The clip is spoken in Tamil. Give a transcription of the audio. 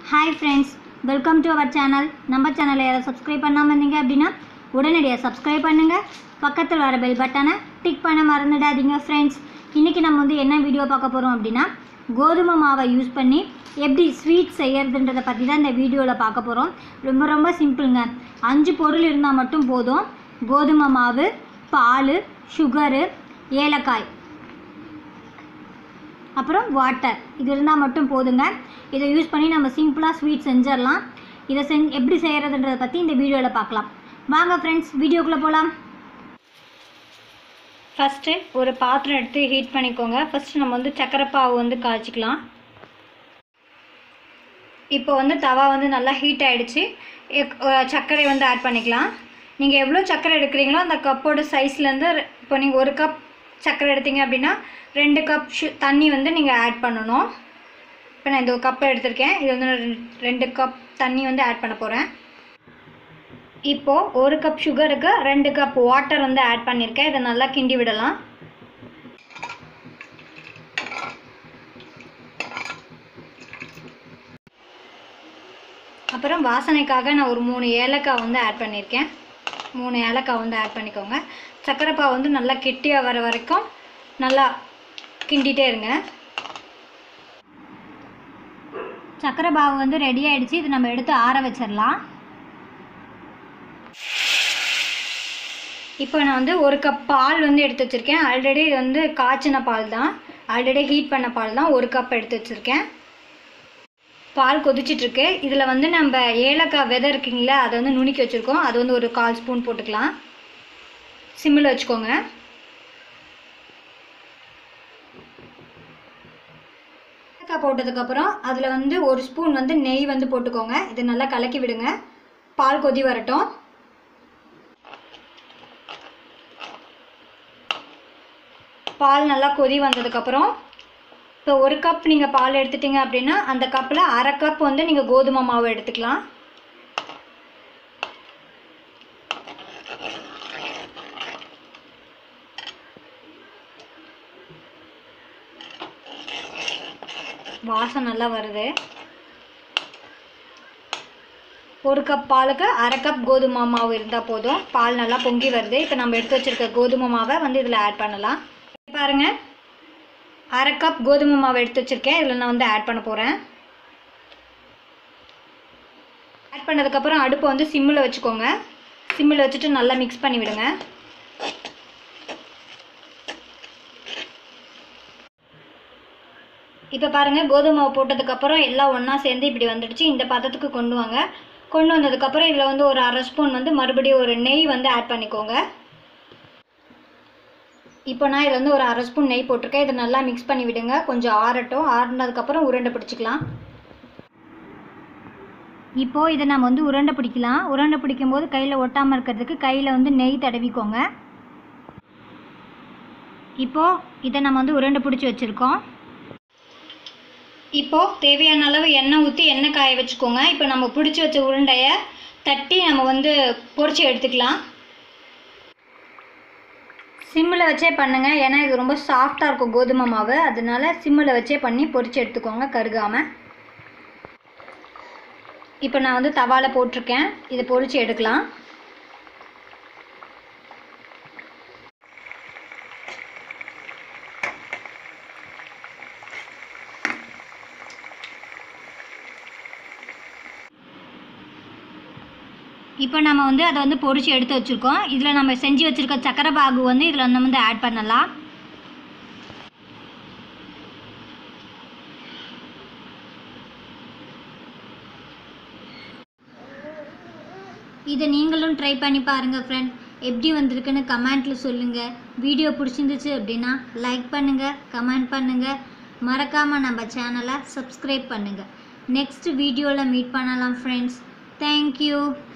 hi friends welcome to our channel நம்ம சேனலை யாரும் சப்ஸ்கிரைப் பண்ணாமல் இருந்தீங்க அப்படின்னா உடனடியாக சப்ஸ்கிரைப் பண்ணுங்கள் பக்கத்தில் வர பெல் பட்டனை டிக் பண்ண மறந்துடாதீங்க ஃப்ரெண்ட்ஸ் இன்றைக்கி நம்ம வந்து என்ன வீடியோ பார்க்க போகிறோம் அப்படின்னா கோதுமை மாவை யூஸ் பண்ணி எப்படி ஸ்வீட் செய்யறதுன்றதை பற்றி தான் இந்த வீடியோவில் பார்க்க போகிறோம் ரொம்ப ரொம்ப சிம்பிளுங்க அஞ்சு பொருள் இருந்தால் மட்டும் போதும் கோதுமை மாவு பால் சுகரு ஏலக்காய் அப்புறம் வாட்டர் இது இருந்தால் மட்டும் போதுங்க இதை யூஸ் பண்ணி நம்ம சிம்பிளாக ஸ்வீட் செஞ்சிடலாம் இதை செஞ் எப்படி செய்கிறதுன்றதை பற்றி இந்த வீடியோவில் பார்க்கலாம் வாங்க ஃப்ரெண்ட்ஸ் வீடியோக்குள்ளே போகலாம் ஃபஸ்ட்டு ஒரு பாத்திரம் எடுத்து ஹீட் பண்ணிக்கோங்க ஃபஸ்ட்டு நம்ம வந்து சக்கரை பாவு வந்து காய்ச்சிக்கலாம் இப்போ வந்து தவா வந்து நல்லா ஹீட் ஆகிடுச்சு சர்க்கரை வந்து ஆட் பண்ணிக்கலாம் நீங்கள் எவ்வளோ சர்க்கரை எடுக்கிறீங்களோ அந்த கப்போட சைஸ்லேருந்து இப்போ நீங்கள் ஒரு கப் சர்க்கரை எடுத்தீங்க அப்படின்னா ரெண்டு கப் ஷு தண்ணி வந்து நீங்கள் ஆட் பண்ணணும் இப்போ நான் இந்த ஒரு கப் எடுத்திருக்கேன் இது வந்து நான் ரெண்டு- ரெண்டு கப் தண்ணி வந்து ஆட் பண்ண போகிறேன் இப்போது ஒரு கப் சுகருக்கு ரெண்டு கப் வாட்டர் வந்து ஆட் பண்ணியிருக்கேன் இதை நல்லா கிண்டி விடலாம் அப்புறம் வாசனைக்காக நான் ஒரு மூணு ஏலக்காய் வந்து ஆட் பண்ணியிருக்கேன் மூணு ஏலக்காய் வந்து ஆட் பண்ணிக்கோங்க சர்க்கரை பாவு வந்து நல்லா கெட்டியாக வர வரைக்கும் நல்லா கிண்டிகிட்டே இருங்க சர்க்கரை பாவு வந்து ரெடி ஆயிடுச்சு இது நம்ம எடுத்து ஆற வச்சிடலாம் இப்போ நான் வந்து ஒரு கப் பால் வந்து எடுத்து வச்சுருக்கேன் ஆல்ரெடி இது வந்து காய்ச்சின பால் தான் ஆல்ரெடி ஹீட் பண்ண பால் தான் ஒரு கப் எடுத்து வச்சுருக்கேன் பால் கொதிச்சிட்ருக்கு இதில் வந்து நம்ம ஏலக்காய் விதை இருக்குங்களா அதை வந்து நுணுக்கி வச்சுருக்கோம் அது வந்து ஒரு கால் ஸ்பூன் போட்டுக்கலாம் சிம்மில் வச்சுக்கோங்க ஏலக்காய் போட்டதுக்கப்புறம் அதில் வந்து ஒரு ஸ்பூன் வந்து நெய் வந்து போட்டுக்கோங்க இது நல்லா கலக்கி விடுங்க பால் கொதி வரட்டும் பால் நல்லா கொதி வந்ததுக்கப்புறம் இப்போ ஒரு கப் நீங்கள் பால் எடுத்துட்டீங்க அப்படின்னா அந்த கப்பில் அரை கப் வந்து நீங்கள் கோதுமை மாவு எடுத்துக்கலாம் வாசம் நல்லா வருது ஒரு கப் பாலுக்கு அரை கப் கோதுமை மாவு இருந்தால் போதும் பால் நல்லா பொங்கி வருது இப்போ நம்ம எடுத்து வச்சிருக்க கோதுமை மாவை வந்து இதில் ஆட் பண்ணலாம் பாருங்க அரை கப் கோதுமை மாவு எடுத்து வச்சுருக்கேன் இதில் நான் வந்து ஆட் பண்ண போகிறேன் ஆட் பண்ணதுக்கப்புறம் அடுப்பை வந்து சிம்மில் வச்சுக்கோங்க சிம்மில் வச்சுட்டு நல்லா மிக்ஸ் பண்ணி விடுங்க இப்போ பாருங்கள் கோதுமை மாவு போட்டதுக்கப்புறம் எல்லாம் ஒன்றா சேர்ந்து இப்படி வந்துடுச்சு இந்த பதத்துக்கு கொண்டு வாங்க கொண்டு வந்ததுக்கப்புறம் இதில் வந்து ஒரு அரை ஸ்பூன் வந்து மறுபடியும் ஒரு நெய் வந்து ஆட் பண்ணிக்கோங்க இப்போ நான் இதில் வந்து ஒரு அரை ஸ்பூன் நெய் போட்டிருக்கேன் இதை நல்லா மிக்ஸ் பண்ணி விடுங்க கொஞ்சம் ஆறட்டும் ஆறுனதுக்கப்புறம் உருண்டை பிடிச்சிக்கலாம் இப்போது இதை நம்ம வந்து உருண்டை பிடிக்கலாம் உருண்டை பிடிக்கும் போது கையில் ஒட்டாமல் இருக்கிறதுக்கு கையில் வந்து நெய் தடவிக்கோங்க இப்போது இதை நம்ம வந்து உருண்டை பிடிச்சி வச்சுருக்கோம் இப்போது தேவையான அளவு எண்ணெய் ஊற்றி எண்ணெய் காய வச்சுக்கோங்க இப்போ நம்ம பிடிச்சி வச்ச உருண்டையை தட்டி நம்ம வந்து பொரிச்சு எடுத்துக்கலாம் சிம்மில் வச்சே பண்ணுங்கள் ஏன்னா இது ரொம்ப சாஃப்டாக இருக்கும் கோதுமை மாவு அதனால சிம்மில் வச்சே பண்ணி பொரிச்சு எடுத்துக்கோங்க கருகாமல் இப்போ நான் வந்து தவாவில் போட்டிருக்கேன் இதை பொரிச்சு எடுக்கலாம் இப்போ நம்ம வந்து அதை வந்து பொரிச்சு எடுத்து வச்சுருக்கோம் இதில் நம்ம செஞ்சு வச்சுருக்க சக்கரை பாகு வந்து இதில் நம்ம வந்து ஆட் பண்ணலாம் இதை நீங்களும் ட்ரை பண்ணி பாருங்கள் ஃப்ரெண்ட் எப்படி வந்திருக்குன்னு கமெண்ட்டில் சொல்லுங்கள் வீடியோ பிடிச்சிருந்துச்சு அப்படின்னா லைக் பண்ணுங்கள் கமெண்ட் பண்ணுங்கள் மறக்காமல் நம்ம சேனலை சப்ஸ்கிரைப் பண்ணுங்கள் நெக்ஸ்ட் வீடியோவில் மீட் பண்ணலாம் ஃப்ரெண்ட்ஸ் தேங்க்யூ